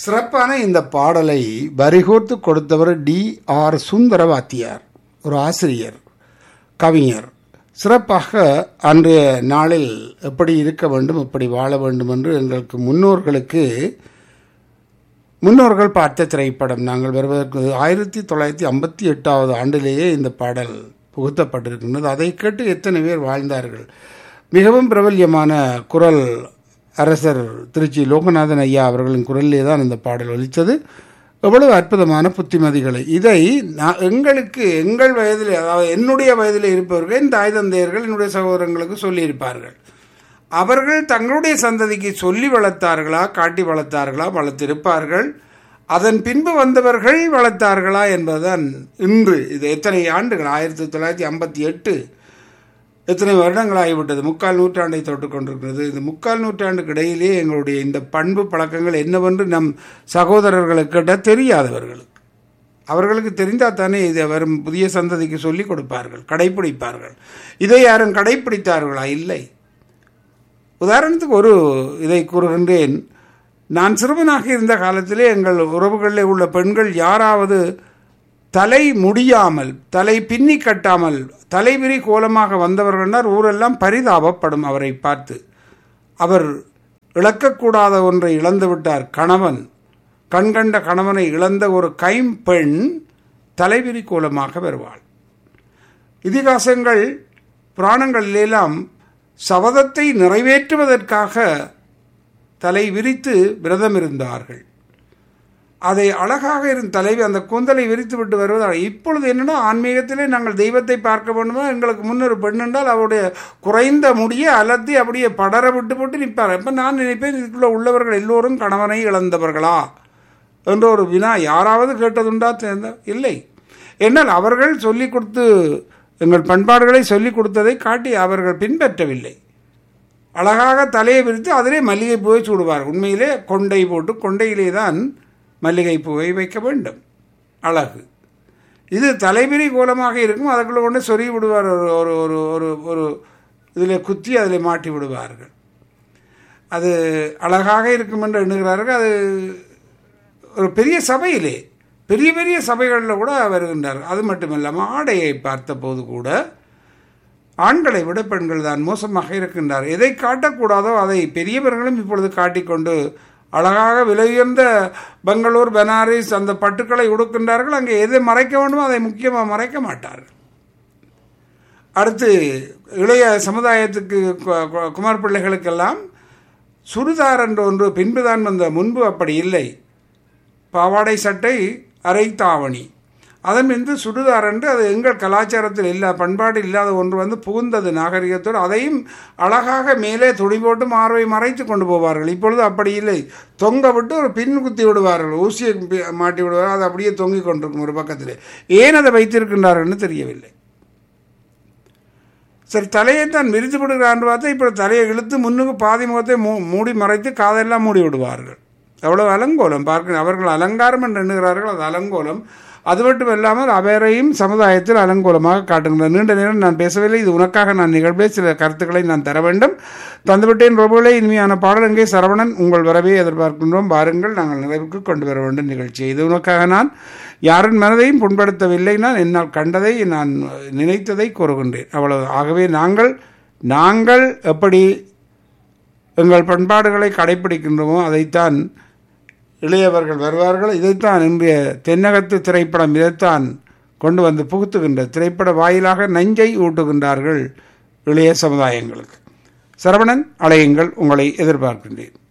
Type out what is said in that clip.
சிறப்பான இந்த பாடலை வரிகோர்த்து கொடுத்தவர் டி ஆர் சுந்தரவாத்தியார் ஒரு ஆசிரியர் கவிஞர் சிறப்பாக அன்றைய நாளில் எப்படி இருக்க வேண்டும் எப்படி வாழ வேண்டும் என்று எங்களுக்கு முன்னோர்களுக்கு முன்னோர்கள் பார்த்த திரைப்படம் நாங்கள் வருவதற்கு ஆயிரத்தி தொள்ளாயிரத்தி ஐம்பத்தி எட்டாவது ஆண்டிலேயே இந்த பாடல் புகுத்தப்பட்டிருக்கின்றது அதை கேட்டு எத்தனை பேர் வாழ்ந்தார்கள் மிகவும் பிரபல்யமான குரல் அரசர் திருச்சி லோகநாதன் ஐயா அவர்களின் குரலிலே தான் இந்த பாடல் ஒலித்தது எவ்வளவு அற்புதமான புத்திமதிகளை இதை நான் எங்களுக்கு எங்கள் வயதில் அதாவது என்னுடைய வயதில் இருப்பவர்கள் என் தாய் தந்தையர்கள் என்னுடைய சகோதரங்களுக்கு சொல்லியிருப்பார்கள் அவர்கள் தங்களுடைய சந்ததிக்கு சொல்லி வளர்த்தார்களா காட்டி வளர்த்தார்களா வளர்த்திருப்பார்கள் அதன் பின்பு வந்தவர்கள் வளர்த்தார்களா என்பதுதான் இன்று இது எத்தனை ஆண்டுகள் ஆயிரத்தி தொள்ளாயிரத்தி ஐம்பத்தி எட்டு எத்தனை வருடங்கள் ஆகிவிட்டது முக்கால் நூற்றாண்டை தொட்டு கொண்டிருக்கிறது இந்த முக்கால் நூற்றாண்டுக்கு இடையிலே எங்களுடைய இந்த பண்பு பழக்கங்கள் என்னவென்று நம் சகோதரர்களுக்கு கேட்டால் தெரியாதவர்களுக்கு அவர்களுக்கு தெரிந்தால் தானே இதை வரும் புதிய சந்ததிக்கு சொல்லிக் கொடுப்பார்கள் கடைப்பிடிப்பார்கள் இதை யாரும் கடைப்பிடித்தார்களா இல்லை உதாரணத்துக்கு ஒரு இதை கூறுகின்றேன் நான் சிறுவனாக இருந்த காலத்திலே எங்கள் உறவுகளில் உள்ள பெண்கள் யாராவது தலை முடியாமல் தலை பின்னி கட்டாமல் தலைவிரி கோலமாக வந்தவர்கள்னால் ஊரெல்லாம் பரிதாபப்படும் அவரை பார்த்து அவர் இழக்கக்கூடாத ஒன்றை இழந்து விட்டார் கணவன் கண்கண்ட கணவனை இழந்த ஒரு கைம்பெண் தலைவிரி கோலமாக வருவாள் இதிகாசங்கள் புராணங்களிலெல்லாம் சபதத்தை நிறைவேற்றுவதற்காக தலை விரித்து விரதம் இருந்தார்கள் அதை அழகாக இருந்த தலைவி அந்த கூந்தலை விரித்து விட்டு வருவது இப்பொழுது என்னன்னா ஆன்மீகத்திலே நாங்கள் தெய்வத்தை பார்க்க வேண்டுமா எங்களுக்கு முன்னொரு பெண் என்றால் அவருடைய குறைந்த முடிய அலத்தி அப்படியே படர விட்டு போட்டு நிற்பார் இப்போ நான் நினைப்பேன் இதுக்குள்ள உள்ளவர்கள் எல்லோரும் கணவனை இழந்தவர்களா என்ற ஒரு வினா யாராவது கேட்டதுண்டா சேர்ந்த இல்லை என்னால் அவர்கள் சொல்லிக் கொடுத்து எங்கள் பண்பாடுகளை சொல்லிக் கொடுத்ததை காட்டி அவர்கள் பின்பற்றவில்லை அழகாக தலையை விரித்து அதிலே மல்லிகை பூவை சூடுவார் உண்மையிலே கொண்டை போட்டு கொண்டையிலே தான் மல்லிகை பூவை வைக்க வேண்டும் அழகு இது தலைவிரி கோலமாக இருக்கும் அதுக்குள்ளே கொண்டு சொருகி விடுவார் ஒரு ஒரு ஒரு ஒரு ஒரு இதில் குத்தி அதில் மாட்டி விடுவார்கள் அது அழகாக இருக்கும் என்று எண்ணுகிறார்கள் அது ஒரு பெரிய சபையிலே பெரிய பெரிய சபைகளில் கூட வருகின்றார் அது மட்டுமில்லாமல் ஆடையை பார்த்தபோது கூட ஆண்களை விட பெண்கள் தான் மோசமாக இருக்கின்றார் எதை காட்டக்கூடாதோ அதை பெரியவர்களும் இப்பொழுது காட்டிக்கொண்டு அழகாக விலையுயர்ந்த பெங்களூர் பனாரஸ் அந்த பட்டுக்களை உடுக்கின்றார்கள் அங்கே எதை மறைக்க வேண்டுமோ அதை முக்கியமாக மறைக்க மாட்டார்கள் அடுத்து இளைய சமுதாயத்துக்கு குமார் பிள்ளைகளுக்கெல்லாம் சுடுதார் என்ற ஒன்று பின்புதான் வந்த முன்பு அப்படி இல்லை பாவாடை சட்டை அரை தாவணி அதன் மீது சுடுதார் என்று அது எங்கள் கலாச்சாரத்தில் இல்லா பண்பாடு இல்லாத ஒன்று வந்து புகுந்தது நாகரிகத்தோடு அதையும் அழகாக மேலே துணி போட்டு மார்பை மறைத்து கொண்டு போவார்கள் இப்பொழுது அப்படி இல்லை தொங்க விட்டு ஒரு பின் குத்தி விடுவார்கள் ஊசியை மாட்டி விடுவார்கள் அது அப்படியே தொங்கிக் கொண்டிருக்கும் ஒரு பக்கத்தில் ஏன் அதை வைத்திருக்கின்றார்கள்னு தெரியவில்லை சரி தலையை தான் விரித்து விடுகிறான்னு பார்த்தா இப்போ தலையை இழுத்து முன்னுக்கு பாதி முகத்தை மூ மூடி மறைத்து காதெல்லாம் மூடி விடுவார்கள் எவ்வளவு அலங்கோலம் பார்க்க அவர்கள் அலங்காரம் என்று எண்ணுகிறார்கள் அது அலங்கோலம் அது மட்டும் இல்லாமல் அவரையும் சமுதாயத்தில் அலங்கோலமாக காட்டுகின்றனர் நீண்ட நேரம் நான் பேசவில்லை இது உனக்காக நான் நிகழ்வே சில கருத்துக்களை நான் தர வேண்டும் தந்துவிட்டேன் ரொபோலே இனிமையான பாடல் எங்கே சரவணன் உங்கள் வரவே எதிர்பார்க்கின்றோம் பாருங்கள் நாங்கள் நிறைவுக்கு கொண்டு வர வேண்டும் நிகழ்ச்சி இது உனக்காக நான் யாரின் மனதையும் புண்படுத்தவில்லை நான் என்னால் கண்டதை நான் நினைத்ததை கூறுகின்றேன் அவ்வளவு ஆகவே நாங்கள் நாங்கள் எப்படி எங்கள் பண்பாடுகளை கடைபிடிக்கின்றோமோ அதைத்தான் இளையவர்கள் வருவார்கள் இதைத்தான் இன்றைய தென்னகத்து திரைப்படம் இதைத்தான் கொண்டு வந்து புகுத்துகின்ற திரைப்பட வாயிலாக நஞ்சை ஊட்டுகின்றார்கள் இளைய சமுதாயங்களுக்கு சரவணன் அலையுங்கள் உங்களை எதிர்பார்க்கின்றேன்